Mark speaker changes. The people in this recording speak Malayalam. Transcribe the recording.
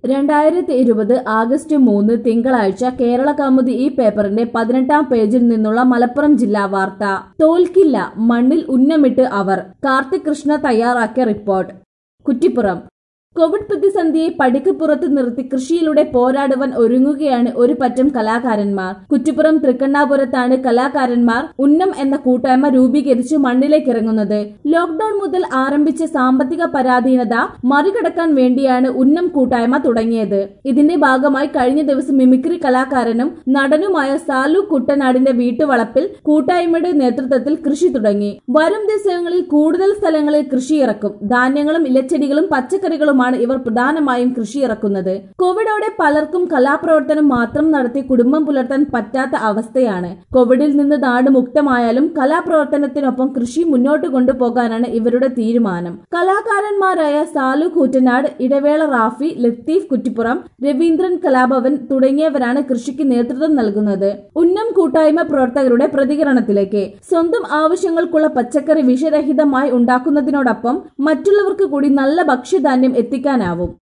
Speaker 1: രണ്ടായിരത്തി ഇരുപത് ആഗസ്റ്റ് മൂന്ന് തിങ്കളാഴ്ച കേരള കൗമുദി ഈ പേപ്പറിന്റെ പതിനെട്ടാം പേജിൽ നിന്നുള്ള മലപ്പുറം ജില്ലാ വാർത്ത തോൽക്കില്ല മണ്ണിൽ ഉന്നമിട്ട് അവർ കാർത്തിക് കൃഷ്ണ തയ്യാറാക്കിയ റിപ്പോർട്ട് കുറ്റിപ്പുറം കോവിഡ് പ്രതിസന്ധിയെ പടിക്ക് പുറത്ത് നിർത്തി കൃഷിയിലൂടെ പോരാടുവാൻ ഒരുങ്ങുകയാണ് ഒരു പറ്റം കലാകാരന്മാർ കുറ്റിപ്പുറം തൃക്കണ്ണാപുരത്താണ് കലാകാരന്മാർ ഉന്നം എന്ന കൂട്ടായ്മ രൂപീകരിച്ച് മണ്ണിലേക്ക് ഇറങ്ങുന്നത് ലോക്ഡൌൺ മുതൽ ആരംഭിച്ച സാമ്പത്തിക പരാധീനത മറികടക്കാൻ വേണ്ടിയാണ് ഉന്നം കൂട്ടായ്മ തുടങ്ങിയത് ഇതിന്റെ ഭാഗമായി കഴിഞ്ഞ ദിവസം മിമിക്രി കലാകാരനും നടനുമായ സാലു കുട്ടനാടിന്റെ വീട്ടുവളപ്പിൽ കൂട്ടായ്മയുടെ നേതൃത്വത്തിൽ കൃഷി തുടങ്ങി വരും ദിവസങ്ങളിൽ കൂടുതൽ സ്ഥലങ്ങളിൽ കൃഷി ഇറക്കും ധാന്യങ്ങളും ഇലച്ചെടികളും പച്ചക്കറികളുമാണ് ഇവർ പ്രധാനമായും കൃഷി ഇറക്കുന്നത് കോവിഡോടെ പലർക്കും കലാപ്രവർത്തനം മാത്രം നടത്തി കുടുംബം പുലർത്താൻ പറ്റാത്ത അവസ്ഥയാണ് കോവിഡിൽ നിന്ന് നാട് മുക്തമായാലും കലാപ്രവർത്തനത്തിനൊപ്പം കൃഷി മുന്നോട്ട് കൊണ്ടുപോകാനാണ് ഇവരുടെ തീരുമാനം കലാകാരന്മാരായ സാലു കൂറ്റനാട് ഇടവേള റാഫി ലത്തീഫ് കുറ്റിപ്പുറം രവീന്ദ്രൻ കലാഭവൻ തുടങ്ങിയവരാണ് കൃഷിക്ക് നേതൃത്വം നൽകുന്നത് ഉന്നം കൂട്ടായ്മ പ്രവർത്തകരുടെ പ്രതികരണത്തിലേക്ക് സ്വന്തം ആവശ്യങ്ങൾക്കുള്ള പച്ചക്കറി വിഷരഹിതമായി ഉണ്ടാക്കുന്നതിനോടൊപ്പം മറ്റുള്ളവർക്ക് കൂടി നല്ല ഭക്ഷ്യധാന്യം എത്തിക്കാനാവും